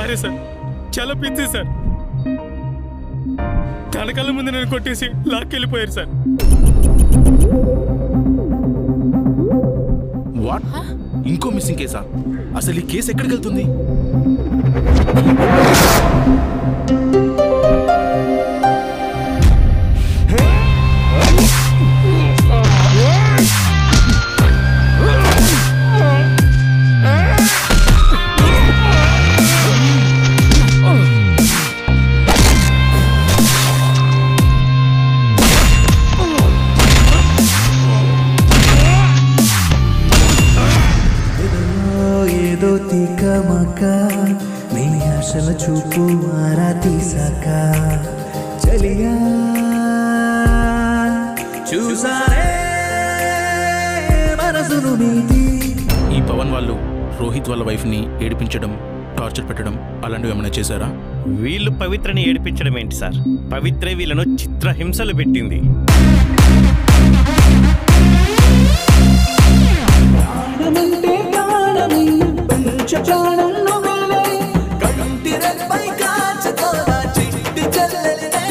భార్య సార్ చాలా పిచ్చి సార్ తన కళ్ళ ముందు నేను కొట్టేసి లాక్కెళ్ళిపోయారు సార్ వాట్ ఇంకో మిస్సింగ్ కేసా అసలు ఈ కేసు ఎక్కడికి వెళ్తుంది ఏదో తికమక నీ ఆశల చూపు ఆరా తీసాక చలియా చూసారే మనసును నీది ఈ పవన్ వాళ్ళు రోహిత్ వాళ్ళ వైఫ్ని ఏడిపించడం టార్చర్ పెట్టడం అలాంటివి ఏమైనా చేశారా వీళ్ళు పవిత్రని ఏడిపించడం ఏంటి సార్ పవిత్రే వీళ్ళను చిత్రహింసలు పెట్టింది ప్రాణమంటే ప్రాణమే పంచ ప్రాణం నువ్వేలే కంటి రెప్పై కాచుకోనా చిట్టి చెల్లెలినే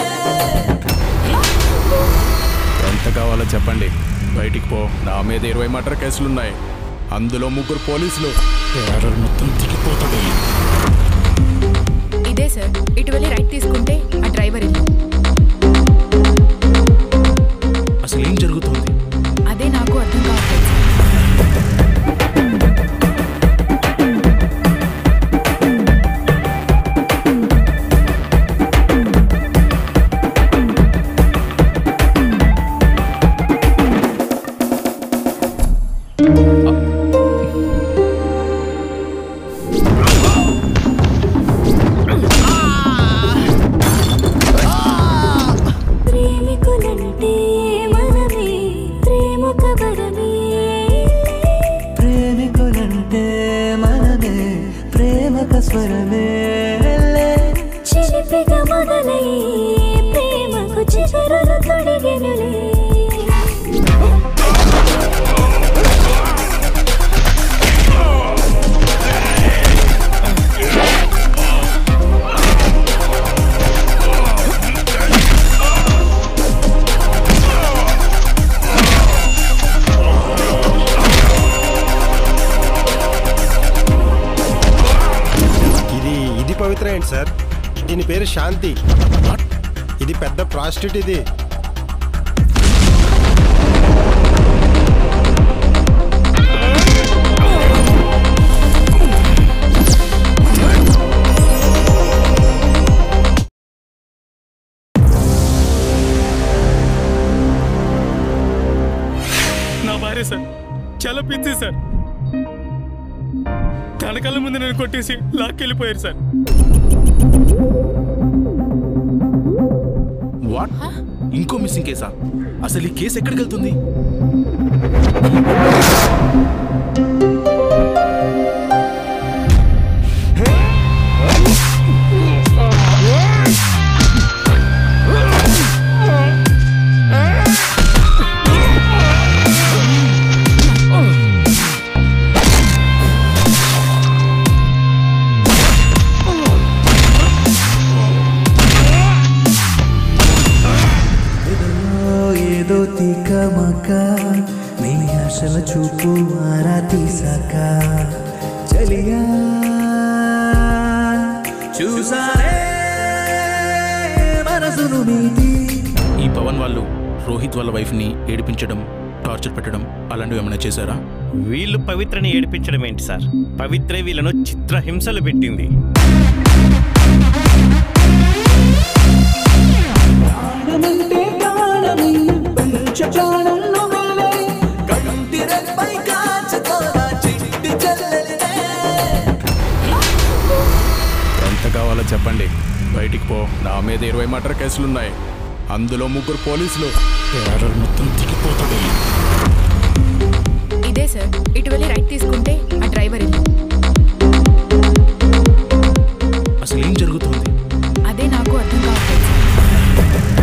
ఎంత కావాలో చెప్పండి బయటికి పో నా మీద ఇరవై మర్డర్ కేసులున్నాయి అందులో ముగ్గురు పోలీసులు టెర్రర్ మొత్తం దిగిపోతాడు ఇదే సార్ ఇటు వెళ్ళి రైట్ తీసుకుంటే ఆ డ్రైవర్ ఇల్లు అసలు ఏం జరుగుతుంది అదే నాకు అర్థం కావట్లేదు సార్. ప్రేమికులంటే మనమే ప్రేమ కబరమే ప్రేమికులంటే మనమే ప్రేమక స్వరమే చిలిపిగా మొదలై ప్రేమకు చిగురులు తొడిగెనులే ఇది ఇది పవిత్ర ఏంటి సార్ దీని పేరు శాంతి ఇది పెద్ద ప్రాస్టిట్యూట్ ఇది నా భార్య సార్ చాలా పిచ్చి సార్ తన కళ్ళ ముందు నేను కొట్టేసి లాక్కెళ్ళిపోయారు సార్ వాట్ ఇంకో మిస్సింగ్ కేసా అసలు ఈ కేసు ఎక్కడికి వెళ్తుంది ఏదో తికమక నీ ఆశల చూపు ఆరా తీసాక చలియా చూసారే మనసును నీది ఈ పవన్ వాళ్ళు రోహిత్ వాళ్ళ వైఫ్ని ఏడిపించడం టార్చర్ పెట్టడం అలాంటివి ఏమైనా చేశారా వీళ్ళు పవిత్రని ఏడిపించడం ఏంటి సార్ పవిత్రే వీళ్ళను చిత్రహింసలు పెట్టింది ప్రాణమంటే ప్రాణమే పంచ ప్రాణం నువ్వేలే కంటి రెప్పై కాచుకోనా చిట్టి చెల్లెలినే ఎంత కావాలో చెప్పండి బయటికి పో నా మీద ఇరవై మర్డర్ కేసులున్నాయి అందులో ముగ్గురు పోలీసులు టెర్రర్ మొత్తం దిగిపోతాడు ఇదే సార్ ఇటు వెళ్ళి రైట్ తీసుకుంటే ఆ డ్రైవర్ ఇల్లు అసలు ఏం జరుగుతుంది అదే నాకు అర్థం కావట్లేదు సార్.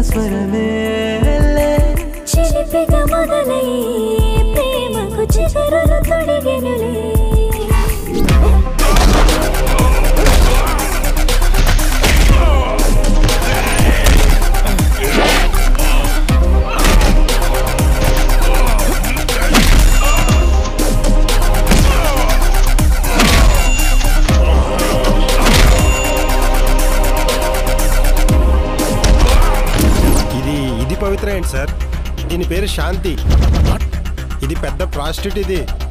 స్వరమేలే చిలిపిగా మొదలై ప్రేమకు చిగురులు తొడిగెనులే ఇది ఇది పవిత్ర ఏంటి సార్ దీని పేరు శాంతి ఇది పెద్ద ప్రాస్టిట్యూట్ ఇది